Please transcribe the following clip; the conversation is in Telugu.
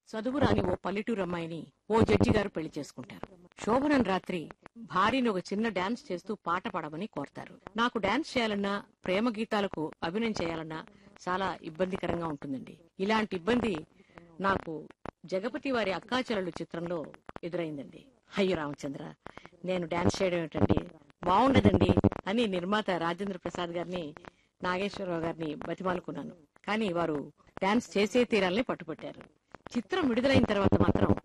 చదువురాని ఓ పల్లెటూరు అమ్మాయిని ఓ జడ్జి గారు పెళ్లి చేసుకుంటారు శోభనం రాత్రి భార్యని ఒక చిన్న డాన్స్ చేస్తూ పాట పాడమని కోరతారు నాకు డాన్స్ చేయాలన్నా ప్రేమ గీతాలకు అభినయం చేయాలన్నా చాలా ఇబ్బందికరంగా ఉంటుందండి ఇలాంటి ఇబ్బంది నాకు జగపతి వారి అక్కాచెల్లెలు చిత్రంలో ఎదురైందండి అయ్యో రామచంద్ర నేను డాన్స్ చేయడం ఏంటండి బాగుండదండి అని నిర్మాత రాజేంద్ర ప్రసాద్ గారిని నాగేశ్వరరావు గారిని బతిమాలుకున్నాను కానీ వారు డాన్స్ చేసే తీరాలని పట్టుపట్టారు చిత్రం విడుదలైన తర్వాత మాత్రం